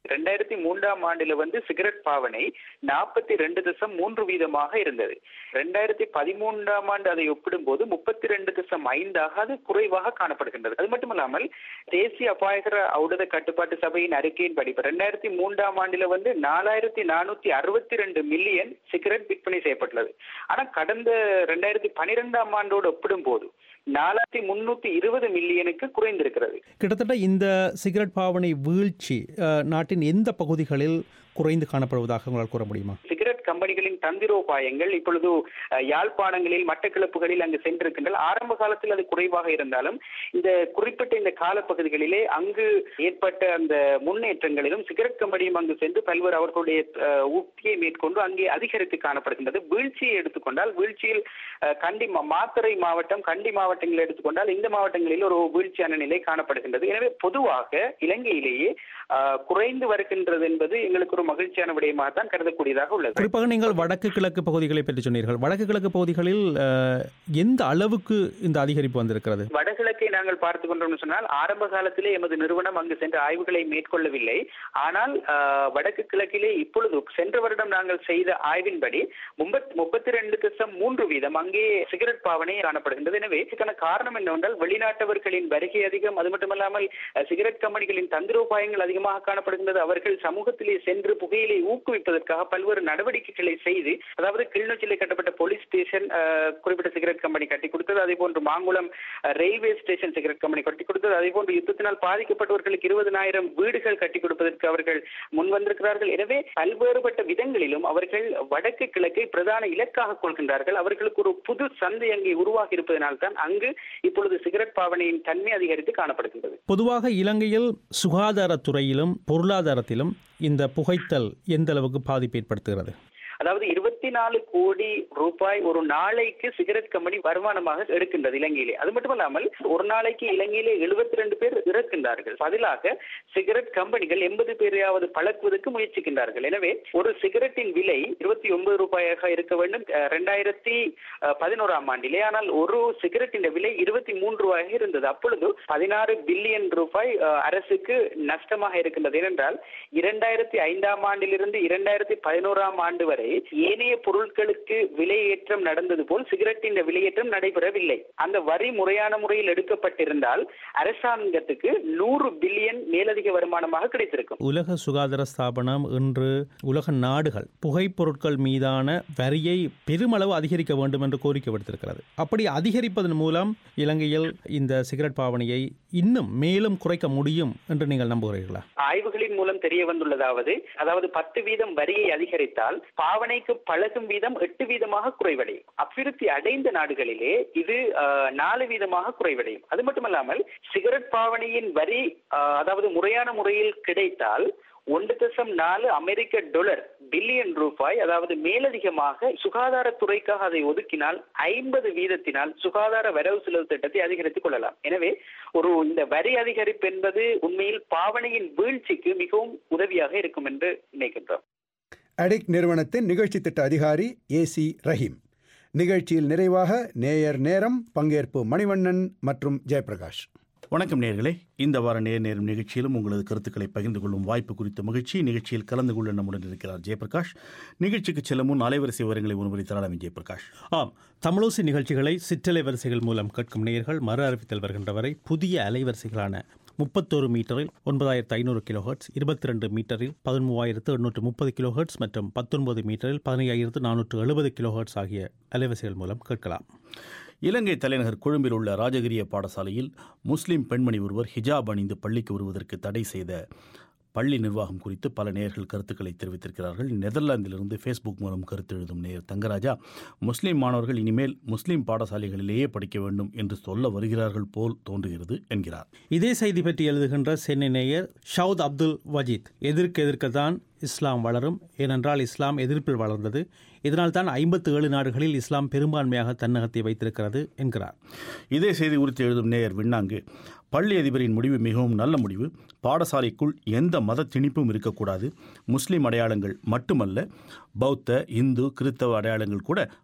Speaker 16: ரெண்டாயிரத்தி மூன்றாம் ஆண்டுல வந்து சிகரெட் பாவனை நாற்பத்தி ரெண்டு தசம் மூன்று வீதமாக இருந்தது ரெண்டாயிரத்தி பதிமூன்றாம் ஆண்டு அதை ஒப்பிடும்போது முப்பத்தி ரெண்டு தசம் ஐந்தாக அது குறைவாக காணப்படுகின்றது அது மட்டுமல்லாமல் தேசிய அபாயகர ஔடத கட்டுப்பாட்டு சபையின் அறிக்கையின்படி ரெண்டாயிரத்தி மூன்றாம் ஆண்டுல வந்து நாலாயிரத்தி நானூத்தி அறுபத்தி ரெண்டு மில்லியன் சிகரெட் விற்பனை செய்யப்பட்டுள்ளது ஆனா கடந்த ரெண்டாயிரத்தி பனிரெண்டாம் ஆண்டோடு ஒப்பிடும்போது நாலாயிரத்தி முன்னூத்தி இருபது மில்லியனுக்கு குறைந்திருக்கிறது
Speaker 5: கிட்டத்தட்ட இந்த சிகரெட் பாவனை வீழ்ச்சி அஹ், நாட்டின் எந்த பகுதிகளில் குறைந்து காணப்படுவதாக உங்களால் கூற முடியுமா
Speaker 16: சிகரெட் கம்பெனிகளின் தந்திரோபாயங்கள் இப்பொழுது அஹ், யாழ்ப்பாணங்களில் மட்டக்களப்புகளில் அங்கு சென்றிருக்கின்றன ஆரம்ப காலத்தில் அது குறைவாக இருந்தாலும் இந்த குறிப்பிட்ட இந்த காலப்பகுதிகளிலே அங்கு ஏற்பட்ட அந்த முன்னேற்றங்களிலும் சிகரெட் கம்பெனியும் அங்கு சென்று பல்வேறு அவர்களுடைய அஹ், உத்தியை மேற்கொண்டு அங்கே அதிகரித்து காணப்படுகின்றது வீழ்ச்சியை எடுத்துக்கொண்டால் வீழ்ச்சியில் அஹ், கண்டி மா- மாத்தறை மாவட்டம் கண்டி மாவட்டங்களை எடுத்துக்கொண்டால் இந்த மாவட்டங்களில் ஒரு வீழ்ச்சியான நிலை காணப்படுகின்றது எனவே பொதுவாக இலங்கையிலேயே அஹ், குறைந்து வருகின்றது என்பது எங்களுக்கு ஒரு மகிழ்ச்சியான விடயமாக தான் கருதக்கூடியதாக உள்ளது
Speaker 5: குறிப்பாக நீங்கள் வடக்கு கிழக்கு பகுதிகளை பற்றி சொன்னீர்கள் வடக்கு கிழக்கு பகுதிகளில் அஹ், எந்த அளவுக்கு இந்த அதிகரிப்பு வந்திருக்கிறது
Speaker 16: வடகிழக்கை நாங்கள் பார்த்து கொண்டோம்னு சொன்னால் ஆரம்ப காலத்திலே எமது நிறுவனம் அங்கு சென்று ஆய்வுகளை மேற்கொள்ளவில்லை ஆனால் ஆஹ், வடக்கு கிழக்கிலே இப்பொழுது சென்ற வருடம் நாங்கள் செய்த ஆய்வின்படி முப்பத் முப்பத்தி ரெண்டு தசம் மூன்று வீதம் அங்கே சிகரெட் பாவனை காணப்படுகின்றது எனவே இதுக்கான காரணம் என்னவென்றால் வெளிநாட்டவர்களின் வருகை அதிகம் அது மட்டுமல்லாமல் அஹ், சிகரெட் கம்பெனிகளின் தந்திரோபாயங்கள் அதிகமாக காணப்படுகின்றது அவர்கள் சமூகத்திலே சென்று புகையிலை ஊக்குவிப்பதற்காக பல்வேறு நடவடிக்கைகளை செய்து அதாவது கிளிநொச்சியிலே கட்டப்பட்ட போலீஸ் ஸ்டேஷன் அஹ், குறிப்பிட்ட சிகரெட் கம்பெனி கட்டி கொடுத்தது அதே போன்று மாங்குளம் அஹ், ரயில்வே ஸ்டேஷன் சிகரெட் கம்பெனி கட்டி கொடுத்தது அதே போன்று யுத்தத்தினால் பாதிக்கப்பட்டவர்களுக்கு இருபதனாயிரம் வீடுகள் கட்டி கொடுப்பதற்கு அவர்கள் முன் வந்திருக்கிறார்கள் எனவே பல்வேறுபட்ட விதங்களிலும் அவர்கள் வடக்கு கிழக்கை பிரதான இலக்காக கொள்கின்றார்கள் அவர்களுக்கு ஒரு புது சந்தை அங்கே உருவாகி இருப்பதனால் தான் அங்கு இப்பொழுது சிகரெட் பாவனையின் தன்மை அதிகரித்து காணப்படுகின்றது
Speaker 5: பொதுவாக இலங்கையில் சுகாதாரத்துறையிலும் பொருளாதாரத்திலும் இந்த புகைத்தல் எந்த அளவுக்கு பாதிப்பு ஏற்படுத்துகிறது
Speaker 16: அதாவது இருபத்தி நாலு கோடி ரூபாய் ஒரு நாளைக்கு சிகரெட் கம்பெனி வருமானமாக எடுக்கின்றது இலங்கையிலே அது மட்டுமல்லாமல் ஒரு நாளைக்கு இலங்கையிலே எழுபத்தி ரெண்டு பேர் இறக்கின்றார்கள் பதிலாக சிகரெட் கம்பெனிகள் எண்பது பேரையாவது பழக்குவதற்கு முயற்சிக்கின்றார்கள் எனவே ஒரு சிகரெட்டின் விலை இருபத்தி ஒன்பது ரூபாயாக இருக்க வேண்டும் அஹ், ரெண்டாயிரத்தி அஹ், பதினோராம் ஆண்டிலே ஆனால் ஒரு சிகரெட்டின் விலை இருபத்தி மூன்று ரூபாயாக இருந்தது அப்பொழுது பதினாறு பில்லியன் ரூபாய் அஹ், அரசுக்கு நஷ்டமாக இருக்கின்றது ஏனென்றால் இரண்டாயிரத்தி ஐந்தாம் ஆண்டிலிருந்து இரண்டாயிரத்தி பதினோராம் ஆண்டு வரை ஏனைய பொருட்களுக்கு விலையேற்றம் நடந்தது போல் சிகரெட்டின் விலையேற்றம் நடைபெறவில்லை அந்த வரி முறையான முறையில் எடுக்கப்பட்டிருந்தால் அரசாங்கத்துக்கு நூறு பில்லியன் மேலதிக வருமானமாக கிடைத்திருக்கும்
Speaker 5: உலக சுகாதார ஸ்தாபனம் இன்று உலக நாடுகள் புகைப்பொருட்கள் மீதான வரியை பெருமளவு அதிகரிக்க வேண்டும் என்று கோரிக்கை விடுத்திருக்கிறது அப்படி அதிகரிப்பதன் மூலம் இலங்கையில் இந்த சிகரெட் பாவனையை இன்னும் மேலும் குறைக்க முடியும் என்று நீங்கள் நம்புகிறீர்களா
Speaker 16: ஆய்வுகளின் மூலம் தெரிய வந்துள்ளதாவது அதாவது பத்து வீதம் வரியை அதிகரித்தால் பாவனைக்கு பழகும் வீதம் எட்டு வீதமாக குறைவடையும் அபிவிருத்தி அடைந்த நாடுகளிலே இது ஆஹ், நாலு வீதமாக குறைவடையும் அது மட்டுமல்லாமல் சிகரெட் பாவனையின் வரி ஆஹ், அதாவது முறையான முறையில் கிடைத்தால் ஒன்று தசம் நாலு அமெரிக்க டாலர் பில்லியன் ரூபாய் அதாவது மேலதிகமாக சுகாதாரத்துறைக்காக அதை ஒதுக்கினால் ஐம்பது வீதத்தினால் சுகாதார வரவு செலவு திட்டத்தை அதிகரித்துக் கொள்ளலாம் எனவே ஒரு இந்த வரி அதிகரிப்பு என்பது உண்மையில் பாவனையின் வீழ்ச்சிக்கு மிகவும் உதவியாக இருக்கும் என்று நினைக்கின்றோம்
Speaker 1: அடிக் நிறுவனத்தின் நிகழ்ச்சி திட்ட அதிகாரி ஏசி ரஹீம் நிகழ்ச்சியில் நிறைவாக நேயர் நேரம் பங்கேற்பு மணிவண்ணன் மற்றும் ஜெயபிரகாஷ்
Speaker 17: வணக்கம் நேர்களே இந்த வார நேர் நேரம் நிகழ்ச்சியிலும் உங்களது கருத்துக்களை பகிர்ந்து கொள்ளும் வாய்ப்பு குறித்த மகிழ்ச்சி நிகழ்ச்சியில் கலந்து கொள்ள நம்முடன் இருக்கிறார் ஜெயபிரகாஷ் நிகழ்ச்சிக்கு செல்லும் முன் அலைவரிசை விவரங்களை ஒருமுறை தரலாம் ஜெயபிரகாஷ்
Speaker 5: ஆம் தமிழோசி நிகழ்ச்சிகளை சிற்றலை வரிசைகள் மூலம் கேட்கும் நேயர்கள் மறு அறிவித்தல் வருகின்ற வரை புதிய அலைவரிசைகளான முப்பத்தோரு மீட்டரில் ஒன்பதாயிரத்து ஐநூறு கிலோஹெர்ட்ஸ் இருபத்தி ரெண்டு மீட்டரில் பதிமூவாயிரத்து எண்ணூற்று முப்பது கிலோஹெர்ட்ஸ் மற்றும் பத்தொன்பது மீட்டரில் பதினையாயிரத்து நானூற்று எழுபது கிலோஹெர்ட்ஸ் ஆகிய அலைவரிசைகள் மூலம் கேட்கலாம்
Speaker 17: இலங்கை தலைநகர் கொழும்பில் உள்ள ராஜகிரிய பாடசாலையில் முஸ்லிம் பெண்மணி ஒருவர் ஹிஜாப் அணிந்து பள்ளிக்கு வருவதற்கு தடை செய்த பள்ளி நிர்வாகம் குறித்து பல நேயர்கள் கருத்துக்களை தெரிவித்திருக்கிறார்கள் நெதர்லாந்திலிருந்து ஃபேஸ்புக் மூலம் கருத்து எழுதும் நேயர் தங்கராஜா முஸ்லிம் மாணவர்கள் இனிமேல் முஸ்லிம் பாடசாலைகளிலேயே படிக்க வேண்டும் என்று சொல்ல வருகிறார்கள் போல் தோன்றுகிறது என்கிறார்
Speaker 5: இதே செய்தி பற்றி எழுதுகின்ற சென்னை நேயர் ஷவுத் அப்துல் வஜீத் எதிர்க்க எதிர்க்க தான் இஸ்லாம் வளரும் ஏனென்றால் இஸ்லாம் எதிர்ப்பில் வளர்ந்தது இதனால் தான் ஐம்பத்து ஏழு நாடுகளில் இஸ்லாம் பெரும்பான்மையாக தன்னகத்தை வைத்திருக்கிறது என்கிறார்
Speaker 17: இதே செய்தி குறித்து எழுதும் நேயர் விண்ணாங்கு பள்ளி அதிபரின் முடிவு மிகவும் நல்ல முடிவு பாடசாலைக்குள் எந்த மத திணிப்பும் இருக்கக்கூடாது முஸ்லிம் அடையாளங்கள் மட்டுமல்ல பௌத்த இந்து கிறித்தவ அடையாளங்கள் கூட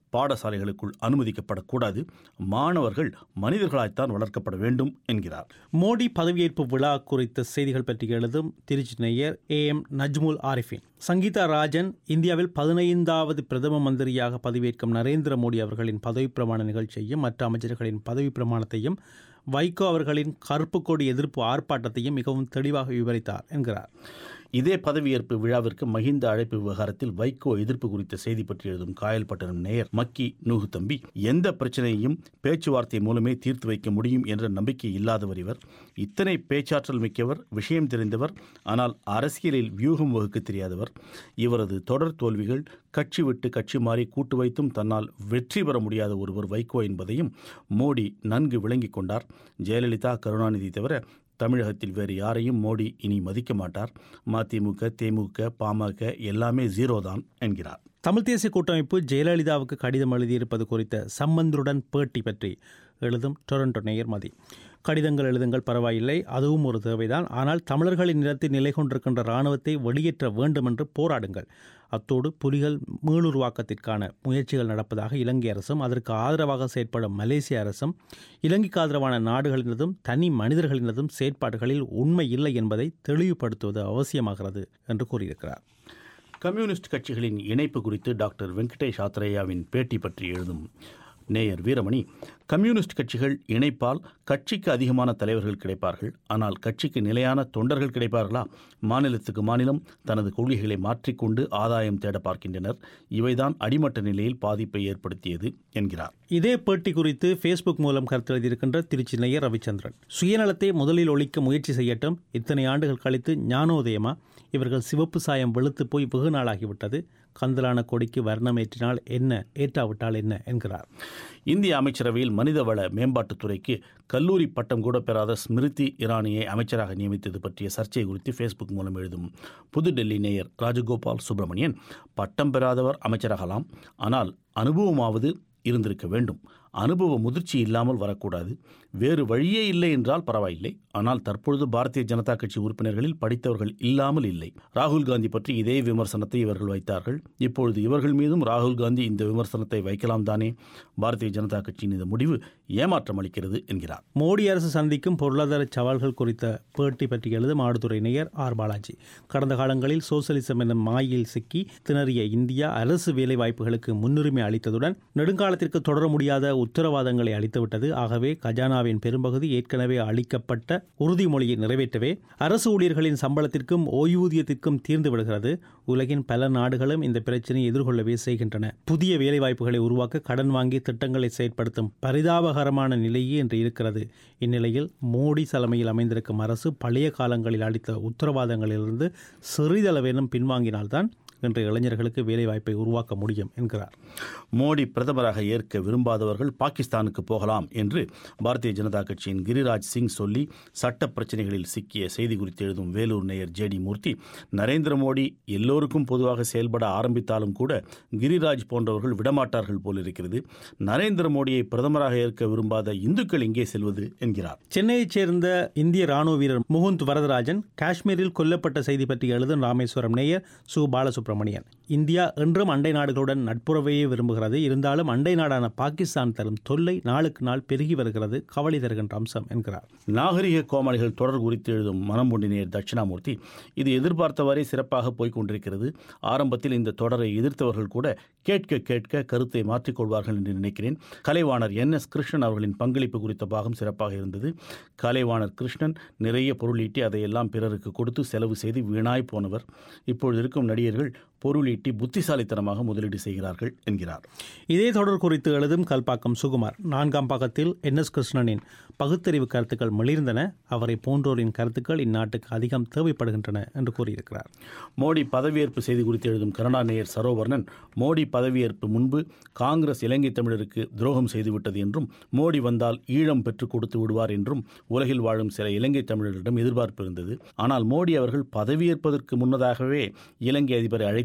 Speaker 17: பாடசாலைகளுக்குள் அனுமதிக்கப்படக்கூடாது மாணவர்கள் மனிதர்களாய்த்தான் வளர்க்கப்பட வேண்டும் என்கிறார்
Speaker 5: மோடி பதவியேற்பு விழா குறித்த செய்திகள் பற்றி எழுதும் திருச்சி நேயர் ஏ எம் நஜ்முல் ஆரிஃபின் சங்கீதா ராஜன் இந்தியாவில் பதினைந்தாவது பிரதம மந்திரியாக பதவியேற்கும் நரேந்திர மோடி அவர்களின் பதவி பிரமாண நிகழ்ச்சியையும் மற்ற அமைச்சர்களின் பதவி பிரமாணத்தையும் வைகோ அவர்களின் கருப்பு கொடி எதிர்ப்பு ஆர்ப்பாட்டத்தையும் மிகவும் தெளிவாக விவரித்தார் என்கிறார்
Speaker 17: இதே பதவியேற்பு விழாவிற்கு மஹிந்த அழைப்பு விவகாரத்தில் வைகோ எதிர்ப்பு குறித்த செய்தி பற்றி எழுதும் காயல்பட்டணம் நேயர் மக்கி நூகு தம்பி எந்த பிரச்சனையையும் பேச்சுவார்த்தை மூலமே தீர்த்து வைக்க முடியும் என்ற நம்பிக்கை இல்லாதவர் இவர் இத்தனை பேச்சாற்றல் மிக்கவர் விஷயம் தெரிந்தவர் ஆனால் அரசியலில் வியூகம் வகுக்க தெரியாதவர் இவரது தொடர் தோல்விகள் கட்சி விட்டு கட்சி மாறி கூட்டு வைத்தும் தன்னால் வெற்றி பெற முடியாத ஒருவர் வைகோ என்பதையும் மோடி நன்கு விளங்கிக் கொண்டார் ஜெயலலிதா கருணாநிதி தவிர தமிழகத்தில் வேறு யாரையும் மோடி இனி மதிக்க மாட்டார் மதிமுக தேமுக பாமக எல்லாமே ஜீரோ தான் என்கிறார்
Speaker 5: தமிழ் தேசிய கூட்டமைப்பு ஜெயலலிதாவுக்கு கடிதம் எழுதியிருப்பது குறித்த சம்பந்தருடன் பேட்டி பற்றி எழுதும் டொரண்டோ நேயர் மதி கடிதங்கள் எழுதுங்கள் பரவாயில்லை அதுவும் ஒரு தேவைதான் ஆனால் தமிழர்களின் நிலத்தில் நிலை கொண்டிருக்கின்ற இராணுவத்தை வெளியேற்ற வேண்டும் என்று போராடுங்கள் அத்தோடு புலிகள் மீளுருவாக்கத்திற்கான முயற்சிகள் நடப்பதாக இலங்கை அரசும் அதற்கு ஆதரவாக செயற்படும் மலேசிய அரசும் இலங்கைக்கு ஆதரவான நாடுகளினதும் தனி மனிதர்களினதும் செயற்பாடுகளில் உண்மை இல்லை என்பதை தெளிவுபடுத்துவது அவசியமாகிறது என்று கூறியிருக்கிறார்
Speaker 17: கம்யூனிஸ்ட் கட்சிகளின் இணைப்பு குறித்து டாக்டர் வெங்கடேஷ் ஆத்ரேயாவின் பேட்டி பற்றி எழுதும் நேயர் வீரமணி கம்யூனிஸ்ட் கட்சிகள் இணைப்பால் கட்சிக்கு அதிகமான தலைவர்கள் கிடைப்பார்கள் ஆனால் கட்சிக்கு நிலையான தொண்டர்கள் கிடைப்பார்களா மாநிலத்துக்கு மாநிலம் தனது கொள்கைகளை மாற்றிக்கொண்டு ஆதாயம் தேட பார்க்கின்றனர் இவைதான் அடிமட்ட நிலையில் பாதிப்பை ஏற்படுத்தியது என்கிறார்
Speaker 5: இதே பேட்டி குறித்து ஃபேஸ்புக் மூலம் கருத்து எழுதியிருக்கின்ற திருச்சி நேயர் ரவிச்சந்திரன் சுயநலத்தை முதலில் ஒழிக்க முயற்சி செய்யட்டும் இத்தனை ஆண்டுகள் கழித்து ஞானோதயமா இவர்கள் சிவப்பு சாயம் வெளுத்து போய் வெகு நாளாகிவிட்டது கந்தலான கொடிக்கு வர்ணம் ஏற்றினால் என்ன ஏற்றாவிட்டால் என்ன என்கிறார்
Speaker 17: இந்திய அமைச்சரவையில் மனிதவள மேம்பாட்டுத்துறைக்கு கல்லூரி பட்டம் கூட பெறாத ஸ்மிருதி இரானியை அமைச்சராக நியமித்தது பற்றிய சர்ச்சை குறித்து ஃபேஸ்புக் மூலம் எழுதும் புதுடெல்லி நேயர் ராஜகோபால் சுப்பிரமணியன் பட்டம் பெறாதவர் அமைச்சராகலாம் ஆனால் அனுபவமாவது இருந்திருக்க வேண்டும் அனுபவ முதிர்ச்சி இல்லாமல் வரக்கூடாது வேறு வழியே இல்லை என்றால் பரவாயில்லை ஆனால் தற்பொழுது பாரதிய ஜனதா கட்சி உறுப்பினர்களில் படித்தவர்கள் இல்லாமல் இல்லை ராகுல் காந்தி பற்றி இதே விமர்சனத்தை இவர்கள் வைத்தார்கள் இப்பொழுது இவர்கள் மீதும் ராகுல் காந்தி இந்த விமர்சனத்தை வைக்கலாம் தானே பாரதிய ஜனதா கட்சியின் இந்த முடிவு ஏமாற்றம் அளிக்கிறது என்கிறார்
Speaker 5: மோடி அரசு சந்திக்கும் பொருளாதார சவால்கள் குறித்த பேட்டி பற்றி எழுதும் ஆடுதுறை நேயர் ஆர் பாலாஜி கடந்த காலங்களில் சோசலிசம் என்ற மாயில் சிக்கி திணறிய இந்தியா அரசு வேலை வாய்ப்புகளுக்கு முன்னுரிமை அளித்ததுடன் நெடுங்காலத்திற்கு தொடர முடியாத உத்தரவாதங்களை அளித்துவிட்டது ஆகவே கஜானாவின் பெரும்பகுதி ஏற்கனவே அளிக்கப்பட்ட உறுதிமொழியை நிறைவேற்றவே அரசு ஊழியர்களின் சம்பளத்திற்கும் ஓய்வூதியத்திற்கும் தீர்ந்து விடுகிறது உலகின் பல நாடுகளும் இந்த பிரச்சனையை எதிர்கொள்ளவே செய்கின்றன புதிய வேலைவாய்ப்புகளை உருவாக்க கடன் வாங்கி திட்டங்களை செயற்படுத்தும் பரிதாபகரமான நிலையே இன்று இருக்கிறது இந்நிலையில் மோடி தலைமையில் அமைந்திருக்கும் அரசு பழைய காலங்களில் அளித்த உத்தரவாதங்களிலிருந்து சிறிதளவேனும் பின்வாங்கினால்தான் இன்று இளைஞர்களுக்கு வேலைவாய்ப்பை உருவாக்க முடியும் என்கிறார்
Speaker 17: மோடி பிரதமராக ஏற்க விரும்பாதவர்கள் பாகிஸ்தானுக்கு போகலாம் என்று பாரதிய ஜனதா கட்சியின் கிரிராஜ் சிங் சொல்லி சட்ட பிரச்சனைகளில் சிக்கிய செய்தி குறித்து எழுதும் வேலூர் நேயர் ஜே டி மூர்த்தி நரேந்திர மோடி எல்லோருக்கும் பொதுவாக செயல்பட ஆரம்பித்தாலும் கூட கிரிராஜ் போன்றவர்கள் விடமாட்டார்கள் போலிருக்கிறது நரேந்திர மோடியை பிரதமராக ஏற்க விரும்பாத இந்துக்கள் எங்கே செல்வது என்கிறார்
Speaker 5: சென்னையைச் சேர்ந்த இந்திய ராணுவ வீரர் முகுந்த் வரதராஜன் காஷ்மீரில் கொல்லப்பட்ட செய்தி பற்றி எழுதும் ராமேஸ்வரம் நேயர் சு பாலசுப்ரமணியன் இந்தியா என்றும் அண்டை நாடுகளுடன் நட்புறவையே விரும்புகிறது இருந்தாலும் அண்டை நாடான பாகிஸ்தான் தரும் தொல்லை நாளுக்கு நாள் பெருகி வருகிறது கவலை தருகின்ற அம்சம் என்கிறார்
Speaker 17: நாகரிக கோமாளிகள் தொடர் குறித்து எழுதும் மனமுண்டினியர் தட்சிணாமூர்த்தி இது எதிர்பார்த்தவரை சிறப்பாக போய்க் கொண்டிருக்கிறது ஆரம்பத்தில் இந்த தொடரை எதிர்த்தவர்கள் கூட கேட்க கேட்க கருத்தை மாற்றிக்கொள்வார்கள் என்று நினைக்கிறேன் கலைவாணர் என் எஸ் கிருஷ்ணன் அவர்களின் பங்களிப்பு குறித்த பாகம் சிறப்பாக இருந்தது கலைவாணர் கிருஷ்ணன் நிறைய பொருளீட்டி அதையெல்லாம் பிறருக்கு கொடுத்து செலவு செய்து வீணாய் போனவர் இப்பொழுது இருக்கும் நடிகர்கள் பொருளீட்டி புத்திசாலித்தனமாக முதலீடு செய்கிறார்கள் என்கிறார்
Speaker 5: இதே தொடர் குறித்து எழுதும் கல்பாக்கம் சுகுமார் நான்காம் பாகத்தில் என் எஸ் கிருஷ்ணனின் பகுத்தறிவு கருத்துக்கள் மிளிர்ந்தன அவரை போன்றோரின் கருத்துக்கள் இந்நாட்டுக்கு அதிகம் தேவைப்படுகின்றன என்று கூறியிருக்கிறார்
Speaker 17: மோடி பதவியேற்பு செய்தி குறித்து எழுதும் கனடா நேயர் சரோவர்ணன் மோடி பதவியேற்பு முன்பு காங்கிரஸ் இலங்கை தமிழருக்கு துரோகம் செய்துவிட்டது என்றும் மோடி வந்தால் ஈழம் பெற்றுக் கொடுத்து விடுவார் என்றும் உலகில் வாழும் சில இலங்கை தமிழர்களிடம் எதிர்பார்ப்பு இருந்தது ஆனால் மோடி அவர்கள் பதவியேற்பதற்கு முன்னதாகவே இலங்கை அதிபரை அழைத்தவுடனே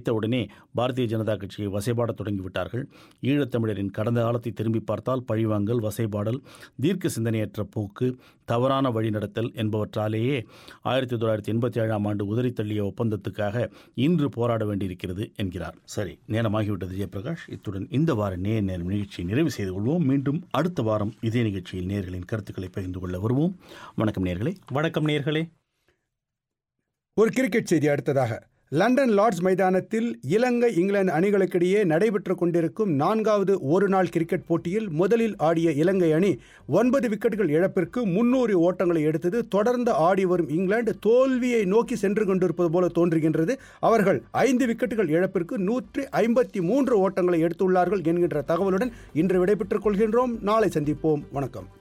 Speaker 17: பாரதிய ஜனதா கட்சியை வசைபாடத் தொடங்கிவிட்டார்கள் ஈழத்தமிழரின் கடந்த காலத்தை திரும்பி பார்த்தால் பழிவாங்கல் வசைபாடல் தீர்க்க சிந்தனையற்ற போக்கு தவறான வழிநடத்தல் என்பவற்றாலேயே ஆயிரத்தி தொள்ளாயிரத்தி எண்பத்தி ஏழாம் ஆண்டு உதறி தள்ளிய ஒப்பந்தத்துக்காக இன்று போராட வேண்டியிருக்கிறது என்கிறார் சரி நேரமாகிவிட்டது ஜெயபிரகாஷ் இத்துடன் இந்த வார நேர நேரம் நிகழ்ச்சியை நிறைவு செய்து கொள்வோம் மீண்டும் அடுத்த வாரம் இதே நிகழ்ச்சியில் நேர்களின் கருத்துக்களை பகிர்ந்து கொள்ள வருவோம் வணக்கம் நேர்களே
Speaker 5: வணக்கம் நேர்களே
Speaker 1: ஒரு கிரிக்கெட் செய்தி அடுத்ததாக லண்டன் லார்ட்ஸ் மைதானத்தில் இலங்கை இங்கிலாந்து அணிகளுக்கிடையே நடைபெற்றுக் கொண்டிருக்கும் நான்காவது ஒருநாள் கிரிக்கெட் போட்டியில் முதலில் ஆடிய இலங்கை அணி ஒன்பது விக்கெட்டுகள் இழப்பிற்கு முன்னூறு ஓட்டங்களை எடுத்தது தொடர்ந்து ஆடி வரும் இங்கிலாந்து தோல்வியை நோக்கி சென்று கொண்டிருப்பது போல தோன்றுகின்றது அவர்கள் ஐந்து விக்கெட்டுகள் இழப்பிற்கு நூற்றி ஐம்பத்தி மூன்று ஓட்டங்களை எடுத்துள்ளார்கள் என்கின்ற தகவலுடன் இன்று விடைபெற்றுக் கொள்கின்றோம் நாளை சந்திப்போம் வணக்கம்